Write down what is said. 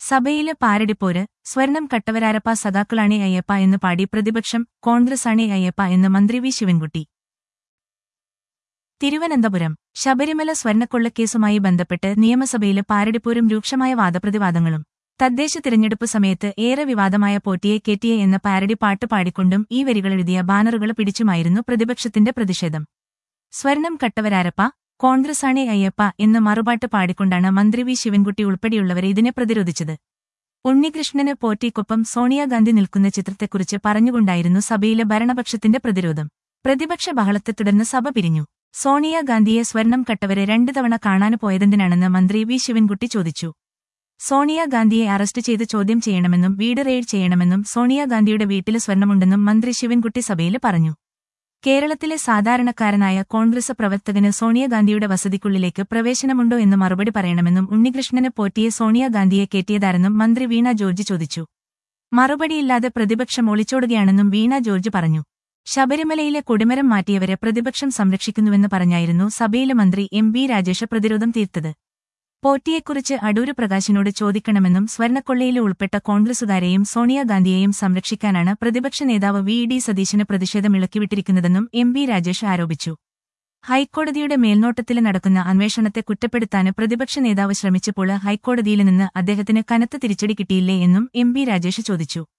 സഭയില് പാരടിപ്പോര് സ്വർണം കട്ടവരാരപ്പ സഖാക്കളാണേ അയ്യപ്പ എന്ന് പാടി പ്രതിപക്ഷം കോൺഗ്രസാണേ അയ്യപ്പ എന്ന് മന്ത്രി വി ശിവൻകുട്ടി തിരുവനന്തപുരം ശബരിമല സ്വർണ്ണക്കൊള്ളക്കേസുമായി ബന്ധപ്പെട്ട് നിയമസഭയില് പാരടിപ്പോരും രൂക്ഷമായ വാദപ്രതിവാദങ്ങളും തദ്ദേശ തിരഞ്ഞെടുപ്പ് സമയത്ത് ഏറെ വിവാദമായ പോറ്റിയെ കെറ്റിയെ എന്ന പാരഡി പാട്ട് പാടിക്കൊണ്ടും ഈ വരികളെഴുതിയ ബാനറുകൾ പിടിച്ചുമായിരുന്നു പ്രതിപക്ഷത്തിന്റെ പ്രതിഷേധം സ്വർണം കട്ടവരാരപ്പ കോൺഗ്രസാണേ അയ്യപ്പ എന്ന് മറുപാട്ട് പാടിക്കൊണ്ടാണ് മന്ത്രി വി ശിവൻകുട്ടി ഉൾപ്പെടെയുള്ളവരെ ഇതിനെ പ്രതിരോധിച്ചത് ഉണ്ണികൃഷ്ണന് പോറ്റിക്കൊപ്പം സോണിയാഗാന്ധി നിൽക്കുന്ന ചിത്രത്തെക്കുറിച്ച് പറഞ്ഞുകൊണ്ടായിരുന്നു സഭയിലെ ഭരണപക്ഷത്തിന്റെ പ്രതിരോധം പ്രതിപക്ഷ ബഹളത്തെ തുടർന്ന് സഭ പിരിഞ്ഞു സോണിയാഗാന്ധിയെ സ്വർണം കട്ടവരെ രണ്ടു തവണ കാണാൻ പോയതെന്തിനാണെന്ന് മന്ത്രി വി ശിവൻകുട്ടി ചോദിച്ചു സോണിയാഗാന്ധിയെ അറസ്റ്റ് ചെയ്ത് ചോദ്യം ചെയ്യണമെന്നും വീട് റെയ്ഡ് ചെയ്യണമെന്നും സോണിയാഗാന്ധിയുടെ വീട്ടില് സ്വർണമുണ്ടെന്നും മന്ത്രി ശിവൻകുട്ടി സഭയിൽ പറഞ്ഞു കേരളത്തിലെ സാധാരണക്കാരനായ കോൺഗ്രസ് പ്രവർത്തകന് സോണിയാഗാന്ധിയുടെ വസതിക്കുള്ളിലേക്ക് പ്രവേശനമുണ്ടോ എന്ന് മറുപടി പറയണമെന്നും ഉണ്ണികൃഷ്ണന് പോറ്റിയെ സോണിയാഗാന്ധിയെ കയറ്റിയതാരെന്നും മന്ത്രി വീണ ജോർജ് ചോദിച്ചു മറുപടിയില്ലാതെ പ്രതിപക്ഷം ഒളിച്ചോടുകയാണെന്നും വീണ ജോർജ് പറഞ്ഞു ശബരിമലയിലെ കൊടിമരം മാറ്റിയവരെ പ്രതിപക്ഷം സംരക്ഷിക്കുന്നുവെന്ന് പറഞ്ഞായിരുന്നു സഭയിലെ മന്ത്രി എം ബി രാജേഷ് പ്രതിരോധം തീർത്തത് പോറ്റിയെക്കുറിച്ച് അടൂര് പ്രകാശിനോട് ചോദിക്കണമെന്നും സ്വർണ്ണക്കൊള്ളയിൽ ഉൾപ്പെട്ട കോൺഗ്രസുകാരെയും സോണിയാഗാന്ധിയെയും സംരക്ഷിക്കാനാണ് പ്രതിപക്ഷ നേതാവ് വി ഡി സതീശന് പ്രതിഷേധം ഇളക്കിവിട്ടിരിക്കുന്നതെന്നും എം ബി രാജേഷ് ആരോപിച്ചു ഹൈക്കോടതിയുടെ മേൽനോട്ടത്തിൽ നടക്കുന്ന അന്വേഷണത്തെ കുറ്റപ്പെടുത്താന് പ്രതിപക്ഷ നേതാവ് ശ്രമിച്ചപ്പോൾ ഹൈക്കോടതിയിൽ നിന്ന് അദ്ദേഹത്തിന് കനത്ത തിരിച്ചടി കിട്ടിയില്ലേ എന്നും എം ബി രാജേഷ് ചോദിച്ചു